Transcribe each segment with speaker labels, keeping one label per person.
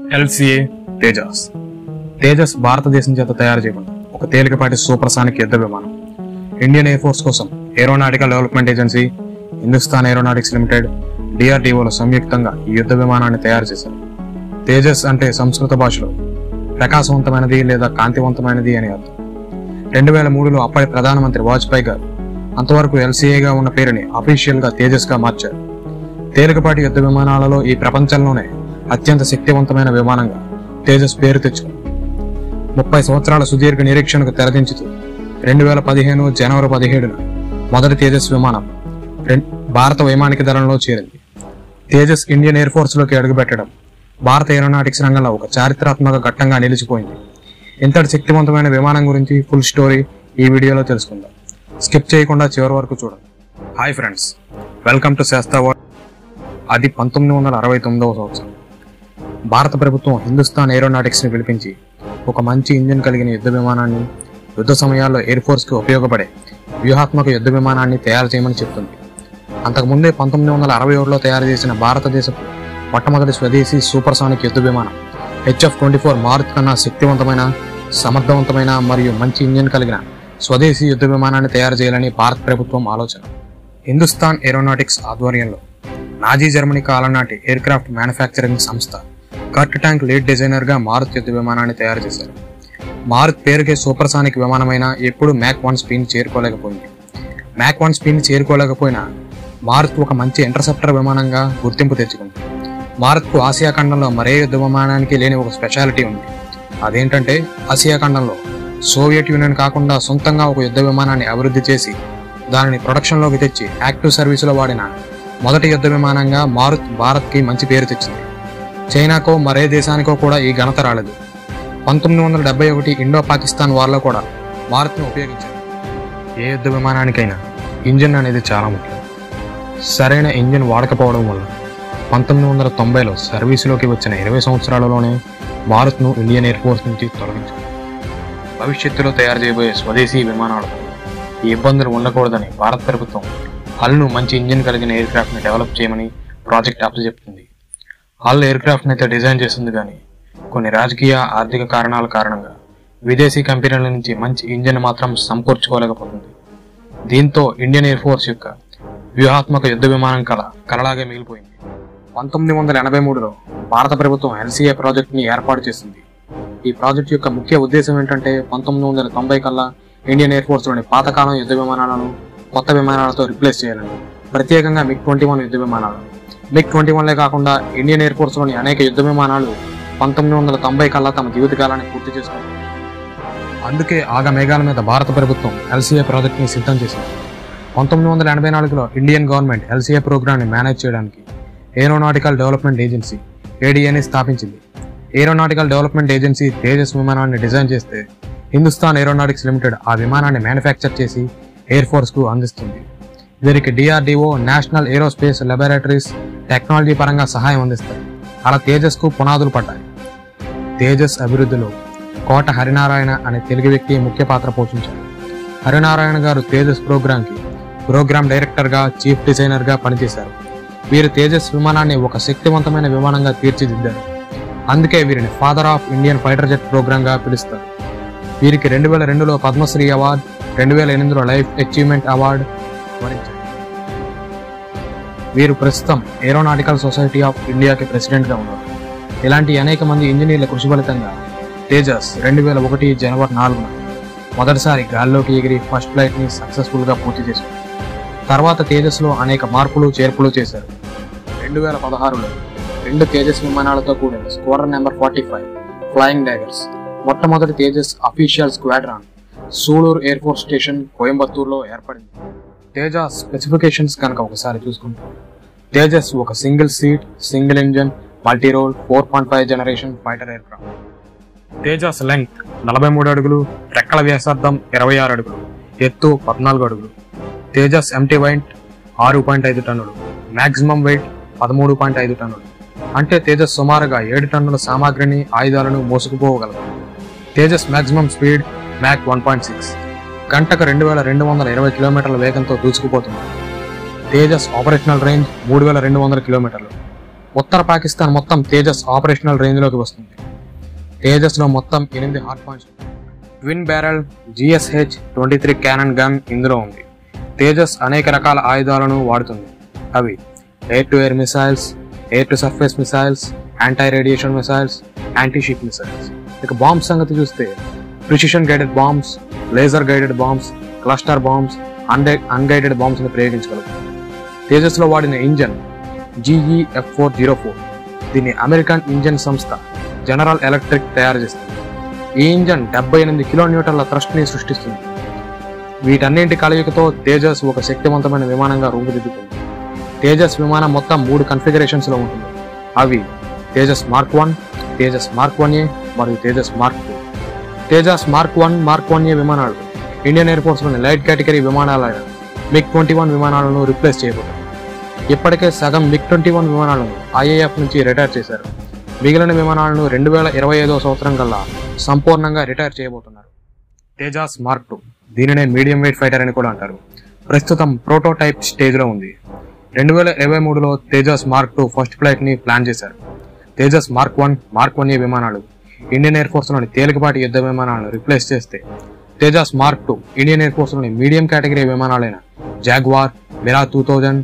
Speaker 1: LCA Tejas Tejas భారతదేశం చేత తయారు చేయబడిన ఒక తేలికపాటి సూపర్సానిక్ యుద్ధ విమానం ఇండియన్ ఎయిర్ ఫోర్స్ కోసం aeronautical development agency Hindustan aeronautics limited డిఆర్డిఓలు సంయుక్తంగా ఈ యుద్ధ విమానాన్ని తయారు చేశారు తేజస్ అంటే సంస్కృత భాషలో ప్రకాశవంతమైనది లేదా కాంతివంతమైనది అని అర్థం రెండు వేల మూడులో అప్పటి ప్రధానమంత్రి వాజ్పేయి గారు అంతవరకు ఎల్సీఏగా ఉన్న పేరుని అఫీషియల్ గా తేజస్ గా మార్చారు తేలికపాటి యుద్ధ విమానాలలో ఈ ప్రపంచంలోనే అత్యంత శక్తివంతమైన విమానంగా తేజస్ పేరు తెచ్చుకుంది ముప్పై సంవత్సరాల సుదీర్ఘ నిరీక్షణకు తెరదించుతూ రెండు వేల పదిహేను జనవరి పదిహేడున మొదటి తేజస్ విమానం రెం- భారత వైమానిక దళంలో చేరింది తేజస్ ఇండియన్ ఎయిర్ ఫోర్స్ లోకి అడుగుపెట్టడం భారత ఏరోనాటిక్స్ రంగంలో ఒక చారిత్రాత్మక ఘట్టంగా నిలిచిపోయింది ఇంతటి శక్తివంతమైన విమానం గురించి ఫుల్ స్టోరీ ఈ వీడియోలో తెలుసుకుందాం స్కిప్ చేయకుండా చివరి వరకు చూడండి hi friends welcome to Shastra world అది పంతొమ్మిది వందల అరవై తొమ్మిదవ సంవత్సరం భారత ప్రభుత్వం హిందుస్థాన్ ఏరోనాటిక్స్ ని పిలిపించి ఒక మంచి ఇంజిన్ కలిగిన యుద్ధ విమానాన్ని యుద్ధ సమయాల్లో ఎయిర్ ఫోర్స్ కి ఉపయోగపడే వ్యూహాత్మక యుద్ధ విమానాన్ని తయారు చేయమని చెప్తుంది అంతకుముందే పంతొమ్మిది వందల అరవై ఏడులో తయారు చేసిన భారతదేశపు మొట్టమొదటి స్వదేశీ సూపర్సానిక్ యుద్ధ విమానం హెచ్ఎఫ్ ట్వంటీ ఫోర్ మారుత్ కన్నా శక్తివంతమైన సమర్థవంతమైన మరియు మంచి ఇంజిన్ కలిగిన స్వదేశీ యుద్ధ విమానాన్ని తయారు చేయాలని భారత ప్రభుత్వం ఆలోచన హిందుస్థాన్ ఏరోనాటిక్స్ ఆధ్వర్యంలో నాజీ జర్మనీ కాలం నాటి ఎయిర్ క్రాఫ్ట్ మ్యానుఫ్యాక్చరింగ్ సంస్థ కర్ట్ ట్యాంక్ లీడ్ డిజైనర్ గా మారుత్ యుద్ధ విమానాన్ని తయారు చేశారు మారుత్ పేరుకే సూపర్సానిక్ విమానమైన ఎప్పుడు మ్యాక్ వన్ స్పీడ్ చేరుకోలేకపోయింది మ్యాక్ వన్ స్పీడ్ చేరుకోలేకపోయినా మారుత్ ఒక మంచి ఇంటర్సెప్టర్ విమానంగా గుర్తింపు తెచ్చుకుంది భారత్కు ఆసియా ఖండంలో మరే యుద్ధ విమానానికి లేని ఒక స్పెషాలిటీ ఉంది అదేంటంటే ఆసియా ఖండంలో సోవియట్ యూనియన్ కాకుండా సొంతంగా ఒక యుద్ధ విమానాన్ని అభివృద్ధి చేసి దానిని ప్రొడక్షన్లోకి తెచ్చి యాక్టివ్ సర్వీసులో వాడిన మొదటి యుద్ధ విమానంగా మారుత్ భారత్కి మంచి పేరు తెచ్చింది చైనాకో మరే దేశానికో కూడా ఈ ఘనత రాలేదు పంతొమ్మిది వందల డెబ్బై ఒకటి ఇండో పాకిస్తాన్ వార్లో కూడా భారత్ను ఉపయోగించారు ఏ యుద్ధ విమానానికైనా ఇంజిన్ అనేది చాలా ముఖ్యం సరైన ఇంజిన్ వాడకపోవడం వల్ల పంతొమ్మిది వందల తొంభైలో సర్వీసులోకి వచ్చిన ఇరవై సంవత్సరాలలోనే భారత్ను ఇండియన్ ఎయిర్ ఫోర్స్ నుంచి తొలగించారు భవిష్యత్తులో తయారు చేయబోయే స్వదేశీ విమానాలకు ఈ ఇబ్బందులు ఉండకూడదని భారత ప్రభుత్వం హల్ను మంచి ఇంజిన్ కలిగిన ఎయిర్ క్రాఫ్ట్ని డెవలప్ చేయమని ప్రాజెక్ట్ అప్పచెప్పింది హల్ ఎయిర్ క్రాఫ్ట్ని అయితే డిజైన్ చేస్తుంది కానీ కొన్ని రాజకీయ ఆర్థిక కారణాల కారణంగా విదేశీ కంపెనీల నుంచి మంచి ఇంజిన్ మాత్రం సమకూర్చుకోలేకపోతుంది దీంతో ఇండియన్ ఎయిర్ ఫోర్స్ యొక్క వ్యూహాత్మక యుద్ధ విమానం కళ కలలాగే మిగిలిపోయింది పంతొమ్మిది వందల ఎనభై మూడులో భారత ప్రభుత్వం ఎల్సీఏ ప్రాజెక్ట్ ని ఏర్పాటు చేసింది ఈ ప్రాజెక్ట్ యొక్క ముఖ్య ఉద్దేశం ఏంటంటే పంతొమ్మిది వందల తొంభై కల్లా ఇండియన్ ఎయిర్ ఫోర్స్ లోని పాతకాలం యుద్ధ విమానాలను కొత్త విమానాలతో రిప్లేస్ చేయాలని ప్రత్యేకంగా మిగ్ ట్వంటీ వన్ యుద్ధ విమానాలు మిగ్ ట్వంటీ వన్లే కాకుండా ఇండియన్ ఎయిర్ ఫోర్స్ లోని అనేక యుద్ధ విమానాలు పంతొమ్మిది వందల తొంభై కల్లా తమ జీవితకాలాన్ని పూర్తి చేసుకుంటాయి అందుకే ఆగ మేఘాల మీద భారత ప్రభుత్వం ఎల్సీఏ ప్రాజెక్ట్ ని సిద్ధం చేసింది పంతొమ్మిది వందల ఎనభై నాలుగులో ఇండియన్ గవర్నమెంట్ ఎల్సీఏ ప్రోగ్రామ్ ని మేనేజ్ చేయడానికి ఏరోనాటికల్ డెవలప్మెంట్ ఏజెన్సీ ఏడీఏని స్థాపించింది ఏరోనాటికల్ డెవలప్మెంట్ ఏజెన్సీ తేజస్ విమానాన్ని డిజైన్ చేస్తే హిందుస్థాన్ ఏరోనాటిక్స్ లిమిటెడ్ ఆ విమానాన్ని మ్యానుఫ్యాక్చర్ చేసి ఎయిర్ ఫోర్స్ కు అందిస్తుంది వీరికి DRDO national aerospace laboratories technology పరంగా సహాయం అందిస్తాయి అలా తేజస్ కు పునాదులు పడ్డాయి తేజస్ అభివృద్ధిలో కోట హరినారాయణ అనే తెలుగు వ్యక్తి ముఖ్య పాత్ర పోషించారు హరినారాయణ గారు తేజస్ ప్రోగ్రామ్ కి ప్రోగ్రామ్ డైరెక్టర్ గా చీఫ్ డిజైనర్ గా పనిచేశారు వీరు తేజస్ విమానాన్ని ఒక శక్తివంతమైన విమానంగా తీర్చిదిద్దారు అందుకే వీరిని father of Indian fighter jet program గా పిలుస్తారు వీరికి రెండు వేల రెండులో పద్మశ్రీ అవార్డ్ రెండు వేల ఎనిమిదిలో లైఫ్ అచీవ్మెంట్ అవార్డు వరించారు వీరు ప్రస్తుతం ఏరోనాటికల్ సొసైటీ ఆఫ్ ఇండియాకి ప్రెసిడెంట్ గా ఉన్నారు ఇలాంటి అనేక మంది ఇంజనీర్ల కృషి ఫలితంగా తేజస్ రెండు వేల ఒకటి జనవరి నాలుగున మొదటిసారి గాల్లోకి ఎగిరి ఫస్ట్ ఫ్లైట్ ని సక్సెస్ఫుల్ గా పూర్తి చేశారు తర్వాత తేజస్ లో అనేక మార్పులు చేర్పులు చేశారు రెండు వేల పదహారులో రెండు తేజస్ విమానాలతో కూడిన squadron number forty five flying tigers మొట్టమొదటి Tejas official squadron Sulur air force station కోయంబత్తూరులో ఏర్పడింది తేజస్ స్పెసిఫికేషన్స్ కనుక ఒకసారి చూసుకుంటే తేజస్ ఒక single seat single engine multi role four point five generation fighter aircraft Tejas length నలభై మూడు అడుగులు రెక్కల వ్యాసార్థం ఇరవై ఆరు అడుగులు ఎత్తు పద్నాలుగు అడుగులు తేజస్ ఎంటీ వైట్ ఆరు పాయింట్ ఐదు టన్నులు మాక్సిమం వెయిట్ పదమూడు పాయింట్ ఐదు టన్నులు అంటే తేజస్ సుమారుగా ఏడు టన్నుల సామాగ్రిని ఆయుధాలను మోసుకుపోగలదు Tejas maximum speed Mach one point six గంటకు రెండు వేల రెండు వందల ఇరవై కిలోమీటర్ల వేగంతో దూసుకుపోతుంది తేజస్ ఆపరేషనల్ రేంజ్ మూడు వేల రెండు వందల కిలోమీటర్లు ఉత్తర పాకిస్తాన్ మొత్తం తేజస్ ఆపరేషనల్ రేంజ్లోకి వస్తుంది తేజస్లో మొత్తం ఎనిమిది హార్ట్ పాయింట్స్ ఉంటాయి. Twin barrel GSh twenty three cannon gun ఇందులో ఉంది తేజస్ అనేక రకాల ఆయుధాలను వాడుతుంది అవి air to air missiles air to surface missiles anti radiation missiles anti ship missiles ఇక బాంబ్స్ సంగతి చూస్తే precision guided bombs laser guided bombs cluster bombs అన్డై అన్గైడెడ్ బాంబ్స్ ని ప్రయోగించగలుగుతుంది తేజస్లో వాడిన engine GEF four zero four దీన్ని అమెరికన్ ఇంజన్ సంస్థ జనరల్ ఎలక్ట్రిక్ తయారు చేస్తుంది ఈ ఇంజన్ డెబ్బై ఎనిమిది కిలో న్యూటన్ల థ్రస్ట్ ని సృష్టిస్తుంది వీటన్నింటి కలయికతో తేజస్ ఒక శక్తివంతమైన విమానంగా రూపుదిద్దుకుంది తేజస్ విమానం మొత్తం మూడు కన్ఫిగరేషన్స్ లో ఉంటుంది అవి Tejas mark one Tejas mark one A మరియు Tejas mark two Tejas mark one mark one A విమానాలు ఇండియన్ ఎయిర్ ఫోర్స్ లోని లైట్ కేటగిరీ విమానాలైన మిగ్ ట్వంటీ వన్ విమానాలను రిప్లేస్ చేయబోతాయి ఇప్పటికే సగం మిగ్ ట్వంటీ వన్ విమానాలను ఐఏఎఫ్ నుంచి రిటైర్ చేశారు మిగిలిన విమానాలను రెండు వేల ఇరవై ఐదో సంవత్సరం కల్లా సంపూర్ణంగా రిటైర్ చేయబోతున్నారు తేజాస్ మార్క్ టూ దీనినే మీడియం వెయిట్ ఫైటర్ అని కూడా అంటారు ప్రస్తుతం ప్రోటోటైప్ స్టేజ్లో ఉంది రెండు వేల ఇరవై మూడులో Tejas mark two first flight ని ప్లాన్ చేశారు Tejas mark one mark one A విమానాలు ఇండియన్ ఎయిర్ ఫోర్స్లోని తేలికపాటి యుద్ధ విమానాలను రిప్లేస్ చేస్తే Tejas mark two Indian air ఫోర్స్లోని మీడియం కేటగిరీ విమానాలైన Jaguar Mirage two thousand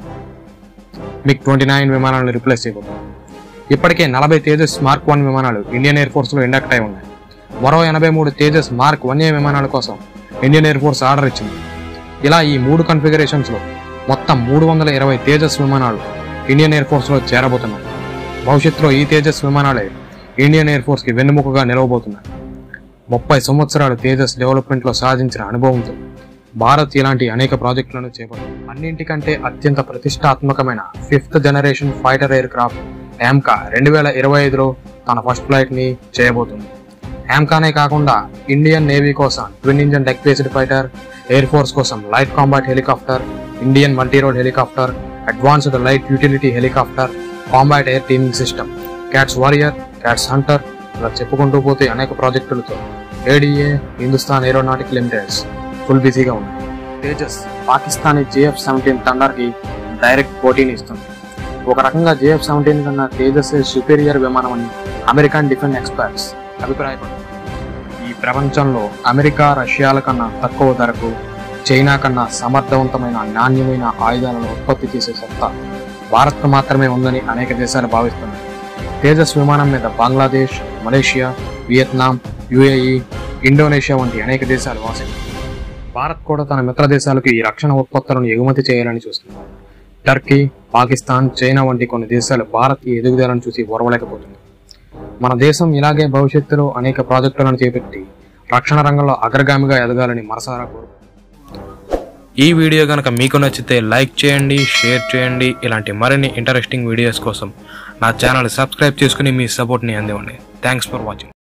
Speaker 1: MiG twenty nine విమానాలను రిప్లేస్ చేయబోతుంది ఇప్పటికే నలభై తేజస్ మార్క్ వన్ విమానాలు ఇండియన్ ఎయిర్ ఫోర్స్లో ఇండక్ట్ అయి ఉన్నాయి మరో ఎనభై మూడు తేజస్ మార్క్ వన్ ఏ విమానాల కోసం ఇండియన్ ఎయిర్ ఫోర్స్ ఆర్డర్ ఇచ్చింది ఇలా ఈ మూడు కన్ఫిగరేషన్స్ లో మొత్తం మూడు వందల ఇరవై తేజస్ విమానాలు ఇండియన్ ఎయిర్ ఫోర్స్ లో చేరబోతున్నాయి భవిష్యత్తులో ఈ తేజస్ విమానాలే ఇండియన్ ఎయిర్ ఫోర్స్ కి వెన్నుముకగా నిలవబోతున్నాయి ముప్పై సంవత్సరాలు తేజస్ డెవలప్మెంట్ లో సాధించిన అనుభవంతో భారత్ ఇలాంటి అనేక ప్రాజెక్టులను చేపట్టింది అన్నింటికంటే అత్యంత ప్రతిష్టాత్మకమైన fifth generation fighter aircraft AMCA రెండు వేల ఇరవై ఐదులో తన ఫస్ట్ ఫ్లైట్ ని చేయబోతుంది యామ్కానే కాకుండా ఇండియన్ నేవీ కోసం twin engine deck based fighter air force కోసం light combat helicopter Indian multi role helicopter advanced light utility helicopter combat air teaming system CATS warrior CATS hunter ఇలా చెప్పుకుంటూ పోతే అనేక ప్రాజెక్టులతో ADA Hindustan aeronautic limiteds full బిజీగా ఉన్నాయి Tejas Pakistani JF seventeen Thunder కి direct పోటీని ఇస్తుంది ఒక రకంగా జేఎఫ్ సెవెంటీన్ కన్నా తేజస్ సుపీరియర్ విమానం అని అమెరికన్ డిఫెన్స్ ఎక్స్పర్ట్స్ అభిప్రాయపడుతున్నారు ఈ ప్రపంచంలో అమెరికా రష్యాల కన్నా తక్కువ ధరకు చైనా కన్నా సమర్థవంతమైన నాణ్యమైన ఆయుధాలను ఉత్పత్తి చేసే సత్తా భారత్కు మాత్రమే ఉందని అనేక దేశాలు భావిస్తున్నాయి తేజస్ విమానం మీద Bangladesh Malaysia Vietnam UAE Indonesia వంటి అనేక దేశాలు వాసిస్తున్నాయి భారత్ కూడా తన మిత్ర దేశాలకు ఈ రక్షణ ఉత్పత్తులను ఎగుమతి చేయాలని చూస్తుంది టర్కీ పాకిస్తాన్ చైనా వంటి కొన్ని దేశాలు భారత్ ఈ ఎదుగుదలను చూసి ఓర్వలేకపోతుంది మన దేశం ఇలాగే భవిష్యత్తులో అనేక ప్రాజెక్టులను చేపట్టి రక్షణ రంగంలో అగ్రగామిగా ఎదగాలని మనసారా కోరు ఈ వీడియో కనుక మీకు నచ్చితే లైక్ చేయండి షేర్ చేయండి ఇలాంటి మరిన్ని ఇంట్రెస్టింగ్ వీడియోస్ కోసం నా ఛానల్ సబ్స్క్రైబ్ చేసుకుని మీ సపోర్ట్ని అందివ్వండి థ్యాంక్స్ ఫర్ వాచింగ్